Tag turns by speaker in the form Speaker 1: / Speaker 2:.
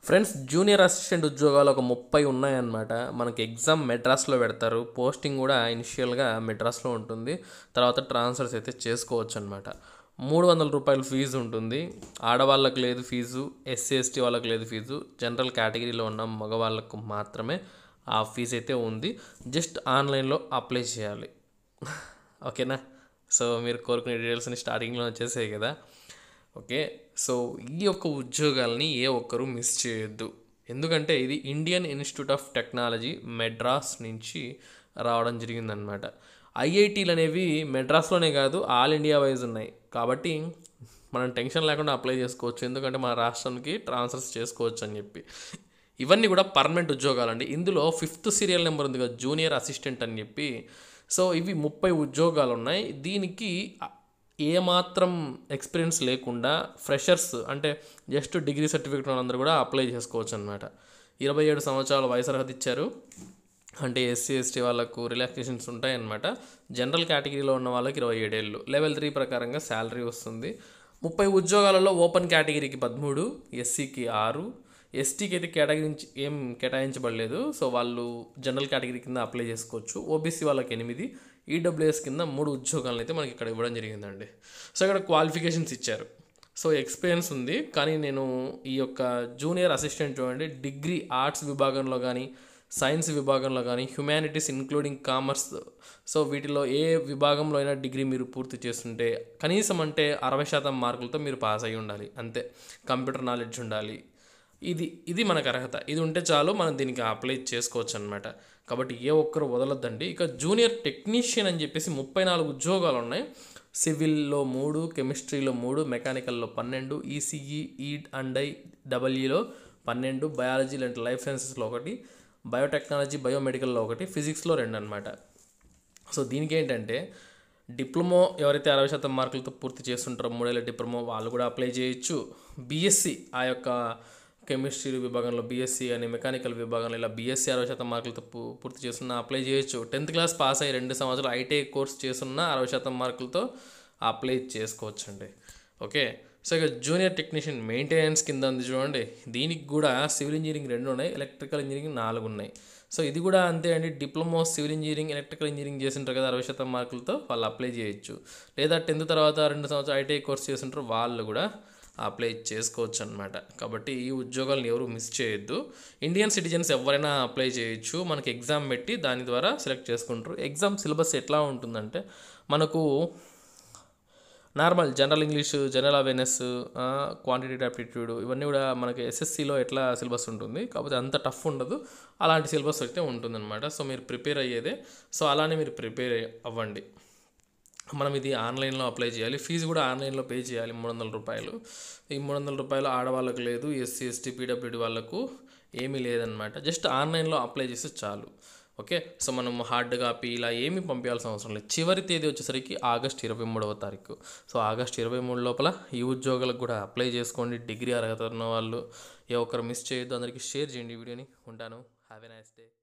Speaker 1: friends junior assistant ఉద్యోగాలు ఒక ముప్పై ఉన్నాయన్నమాట మనకి ఎగ్జామ్ మెడ్రాస్లో పెడతారు పోస్టింగ్ కూడా ఇనిషియల్గా మెడ్రాస్లో ఉంటుంది తర్వాత ట్రాన్స్ఫర్స్ అయితే చేసుకోవచ్చు అనమాట మూడు వందల రూపాయల ఫీజు ఉంటుంది ఆడవాళ్ళకు లేదు ఫీజు ఎస్సీ ఎస్టీ వాళ్ళకి లేదు ఫీజు జనరల్ కేటగిరీలో ఉన్న మగవాళ్ళకు మాత్రమే ఆ ఫీజు అయితే ఉంది జస్ట్ ఆన్లైన్లో అప్లై చేయాలి ఓకేనా సో మీరు కోరుకునే డీటెయిల్స్ని స్టార్టింగ్లో వచ్చేసాయి కదా ఓకే సో ఈ యొక్క ఉద్యోగాల్ని ఏ ఒక్కరూ మిస్ చేయొద్దు ఎందుకంటే ఇది Indian Institute of Technology Madras నుంచి రావడం జరిగిందనమాట ఐఐటీలు అనేవి మెడ్రాస్లోనే కాదు ఆల్ ఇండియా వైజ్ ఉన్నాయి కాబట్టి మనం టెన్షన్ లేకుండా అప్లై చేసుకోవచ్చు ఎందుకంటే మన రాష్ట్రానికి ట్రాన్స్ఫర్స్ చేసుకోవచ్చు అని చెప్పి ఇవన్నీ కూడా పర్మనెంట్ ఉద్యోగాలండి ఇందులో ఫిఫ్త్ సీరియల్ నెంబర్ ఉంది కదా జూనియర్ అసిస్టెంట్ అని చెప్పి సో ఇవి ముప్పై ఉద్యోగాలు ఉన్నాయి దీనికి ఏమాత్రం ఎక్స్పీరియన్స్ లేకుండా ఫ్రెషర్స్ అంటే జస్ట్ డిగ్రీ సర్టిఫికేట్ వాళ్ళందరూ కూడా అప్లై చేసుకోవచ్చు అనమాట ఇరవై ఏడు సంవత్సరాల వయసు అర్హత ఇచ్చారు అంటే ఎస్సీ ఎస్టీ వాళ్ళకు రిలాక్సేషన్స్ ఉంటాయన్నమాట జనరల్ కేటగిరీలో ఉన్న వాళ్ళకి ఇరవై ఏడేళ్ళు లెవెల్ త్రీ ప్రకారంగా శాలరీ వస్తుంది ముప్పై ఉద్యోగాలలో ఓపెన్ కేటగిరీకి పదమూడు ఎస్సీకి ఆరు ఎస్టీకి అయితే కేటగిరీ ఏం కేటాయించబడలేదు సో వాళ్ళు జనరల్ కేటగిరీ కింద అప్లై చేసుకోవచ్చు ఓబీసీ వాళ్ళకి ఎనిమిది ఈడబ్ల్యూఎస్ కింద మూడు ఉద్యోగాలను అయితే మనకి ఇక్కడ ఇవ్వడం జరిగిందండి సో ఇక్కడ క్వాలిఫికేషన్స్ ఇచ్చారు సో ఎక్స్పీరియన్స్ ఉంది కానీ నేను ఈ యొక్క జూనియర్ అసిస్టెంట్ చూడండి డిగ్రీ ఆర్ట్స్ విభాగంలో కానీ సైన్స్ విభాగంలో కానీ హ్యుమానిటీస్ ఇంక్లూడింగ్ కామర్స్ సో వీటిలో ఏ విభాగంలో అయినా డిగ్రీ మీరు పూర్తి చేస్తుంటే కనీసం అంటే అరవై శాతం మార్కులతో మీరు పాస్ అయి ఉండాలి అంతే కంప్యూటర్ నాలెడ్జ్ ఉండాలి ఇది ఇది మనకు అర్హత ఇది ఉంటే చాలు మనం దీనికి అప్లై చేసుకోవచ్చు అనమాట కాబట్టి ఏ ఒక్కరు వదలొద్దండి ఇక జూనియర్ టెక్నీషియన్ అని చెప్పేసి ముప్పై నాలుగు ఉద్యోగాలు ఉన్నాయి సివిల్లో మూడు కెమిస్ట్రీలో మూడు మెకానికల్లో పన్నెండు ఈసీఈ ఈడ్ అండ్ ఐ డబల్ఈలో పన్నెండు బయాలజీ లాంటి లైఫ్ సైన్సెస్లో ఒకటి బయోటెక్నాలజీ బయోమెడికల్లో ఒకటి ఫిజిక్స్లో రెండు అనమాట సో దీనికి ఏంటంటే డిప్లొమో ఎవరైతే అరవై శాతం మార్కులతో పూర్తి చేస్తుంటారో మూడేళ్ళ డిప్లొమో వాళ్ళు కూడా అప్లై చేయొచ్చు బీఎస్సీ ఆ యొక్క కెమిస్ట్రీ విభాగంలో బీఎస్సీ అని మెకానికల్ విభాగంలో ఇలా బీఎస్సీ అరవై శాతం మార్కులతో పూ- పూర్తి చేస్తున్న అప్లై చేయొచ్చు టెన్త్ క్లాస్ పాస్ అయ్యి రెండు సంవత్సరాలు ఐటీఐ కోర్స్ చేస్తున్న అరవై శాతం మార్కులతో అప్లై చేసుకోవచ్చండి ఓకే సో ఇక జూనియర్ టెక్నీషియన్ మెయింటెనెన్స్ కింద ఉంది చూడండి దీనికి కూడా సివిల్ ఇంజనీరింగ్ రెండు ఉన్నాయి ఎలక్ట్రికల్ ఇంజనీరింగ్ నాలుగు ఉన్నాయి సో ఇది కూడా అంతే అండి diploma civil engineering electrical engineering చేసింటారు కదా అరవై శాతం మార్కులతో వాళ్ళు అప్లై చేయొచ్చు లేదా టెన్త్ తర్వాత రెండు సంవత్సరాలు ఐటీఐ కోర్స్ చేసింటారు వాళ్ళు కూడా అప్లై చేసుకోవచ్చు అనమాట కాబట్టి ఈ ఉద్యోగాలను ఎవరు మిస్ చేయొద్దు ఇండియన్ సిటిజన్స్ ఎవరైనా అప్లై చేయొచ్చు మనకి ఎగ్జామ్ పెట్టి దాని ద్వారా సెలెక్ట్ చేసుకుంటారు ఎగ్జామ్ సిలబస్ ఎట్లా ఉంటుందంటే మనకు normal general English general awareness quantitative aptitude ఇవన్నీ కూడా మనకి ఎస్ఎస్సిలో ఎట్లా సిలబస్ ఉంటుంది కాకపోతే అంత టఫ్ ఉండదు అలాంటి సిలబస్ అయితే ఉంటుందన్నమాట సో మీరు ప్రిపేర్ అయ్యేదే సో అలానే మీరు ప్రిపేర్ అవ్వండి మనం ఇది ఆన్లైన్లో అప్లై చేయాలి ఫీజు కూడా ఆన్లైన్లో పే చేయాలి మూడు వందల రూపాయలు ఈ మూడు వందల రూపాయలు ఆడవాళ్ళకు లేదు ఎస్సీ ఎస్టీ పీడబ్ల్యూడి వాళ్ళకు ఏమీ లేదనమాట జస్ట్ ఆన్లైన్లో అప్లై చేస్తే చాలు ఓకే సో మనం హార్డ్ కాపీ ఇలా ఏమీ పంపించాల్సిన అవసరం లేదు చివరి తేదీ వచ్చేసరికి ఆగస్ట్ ఇరవై మూడవ తారీఖు సో ఆగస్ట్ ఇరవై మూడు లోపల ఈ ఉద్యోగాలకు కూడా అప్లై చేసుకోండి డిగ్రీ అర్హత ఉన్న వాళ్ళు ఏ ఒక్కరు మిస్ చేయొద్దు అందరికీ షేర్ చేయండి ఈ వీడియోని ఉంటాను హ్యావ్ ఎ నైస్ డే